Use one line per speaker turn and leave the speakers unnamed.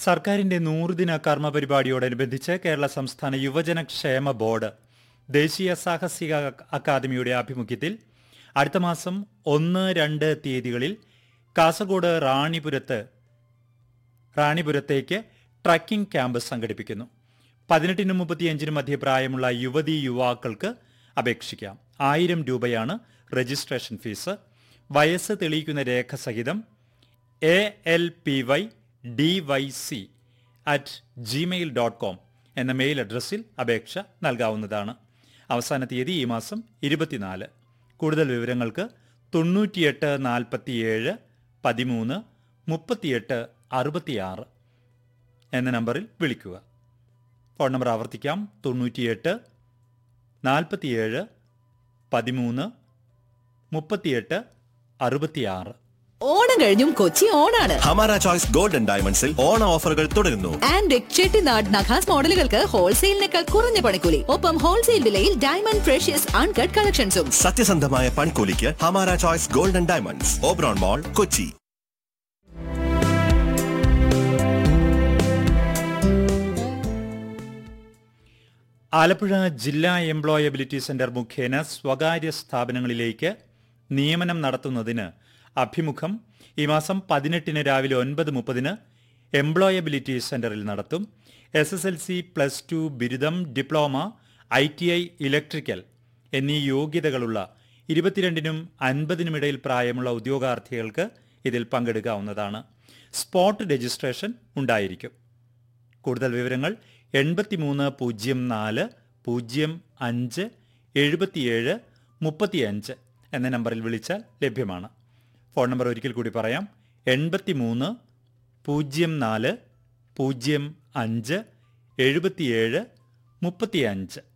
സർക്കാരിന്റെ നൂറുദിന കർമ്മ പരിപാടിയോടനുബന്ധിച്ച് കേരള സംസ്ഥാന യുവജന ക്ഷേമ ബോർഡ് ദേശീയ സാഹസിക അക്കാദമിയുടെ ആഭിമുഖ്യത്തിൽ അടുത്ത മാസം ഒന്ന് രണ്ട് തീയതികളിൽ കാസർഗോഡ് റാണിപുരത്ത് റാണിപുരത്തേക്ക് ട്രക്കിംഗ് ക്യാമ്പ് സംഘടിപ്പിക്കുന്നു പതിനെട്ടിനും മുപ്പത്തിയഞ്ചിനും മധ്യപ്രായമുള്ള യുവതി യുവാക്കൾക്ക് അപേക്ഷിക്കാം ആയിരം രൂപയാണ് രജിസ്ട്രേഷൻ ഫീസ് വയസ്സ് തെളിയിക്കുന്ന രേഖ സഹിതം A L P Y D Y C at gmail dot com എന്ന മെയിൽ അഡ്രസ്സിൽ അപേക്ഷ നൽകാവുന്നതാണ് അവസാന തീയതി ഈ മാസം ഇരുപത്തിനാല് കൂടുതൽ വിവരങ്ങൾക്ക് തൊണ്ണൂറ്റിയെട്ട് നാൽപ്പത്തിയേഴ് പതിമൂന്ന് മുപ്പത്തിയെട്ട് അറുപത്തിയാറ് എന്ന നമ്പറിൽ വിളിക്കുക ഫോൺ നമ്പർ ആവർത്തിക്കാം തൊണ്ണൂറ്റിയെട്ട് നാൽപ്പത്തിയേഴ് പതിമൂന്ന് മുപ്പത്തിയെട്ട് അറുപത്തിയാറ്
ഓണം കഴിഞ്ഞും കൊച്ചി ഓണാണ്
ഹമാര ചോയ്സ് ഗോൾഡൻ ഡയമണ്ട്സിൽ ഓണ ഓഫറുകൾ തുടരുന്നു
ആൻഡ് ചെട്ടിനാട് നഖാസ് മോഡലുകൾക്ക് ഹോൾസെയിലിനേക്കാൾ കുറഞ്ഞ പണിക്കൂലി ഒപ്പം ഹോൾസെയിൽ വിലയിൽ ഡയമണ്ട് പ്രഷ്യസ് അൺകട്ട് കളക്ഷൻസും
സത്യസന്ധമായ പണിക്കൂലിക്ക് Hamara choice golden diamonds Oberon mall Kochi
Alappuzha ജില്ലാ എംപ്ലോയബിലിറ്റി സെന്റർ മുഖേന സ്വകാര്യ സ്ഥാപനങ്ങളിലേക്ക് നിയമനം നടത്തുന്നതിന് അഭിമുഖം ഈ മാസം പതിനെട്ടിന് രാവിലെ ഒൻപത് മുപ്പതിന് എംപ്ലോയബിലിറ്റി സെന്ററിൽ നടത്തും S S L C plus two ബിരുദം diploma I T I electrical എന്നീ യോഗ്യതകളുള്ള ഇരുപത്തിരണ്ടിനും അൻപതിനുമിടയിൽ പ്രായമുള്ള ഉദ്യോഗാർത്ഥികൾക്ക് ഇതിൽ പങ്കെടുക്കാവുന്നതാണ് സ്പോട്ട് രജിസ്ട്രേഷൻ ഉണ്ടായിരിക്കും കൂടുതൽ വിവരങ്ങൾ എൺപത്തിമൂന്ന് പൂജ്യം നാല് പൂജ്യം അഞ്ച് എഴുപത്തിയേഴ് മുപ്പത്തിയഞ്ച് എന്ന നമ്പറിൽ വിളിച്ചാൽ ലഭ്യമാണ് ഫോൺ നമ്പർ ഒരിക്കൽ കൂടി പറയാം എൺപത്തിമൂന്ന് പൂജ്യം നാല് പൂജ്യം അഞ്ച് എഴുപത്തിയേഴ് മുപ്പത്തിയഞ്ച്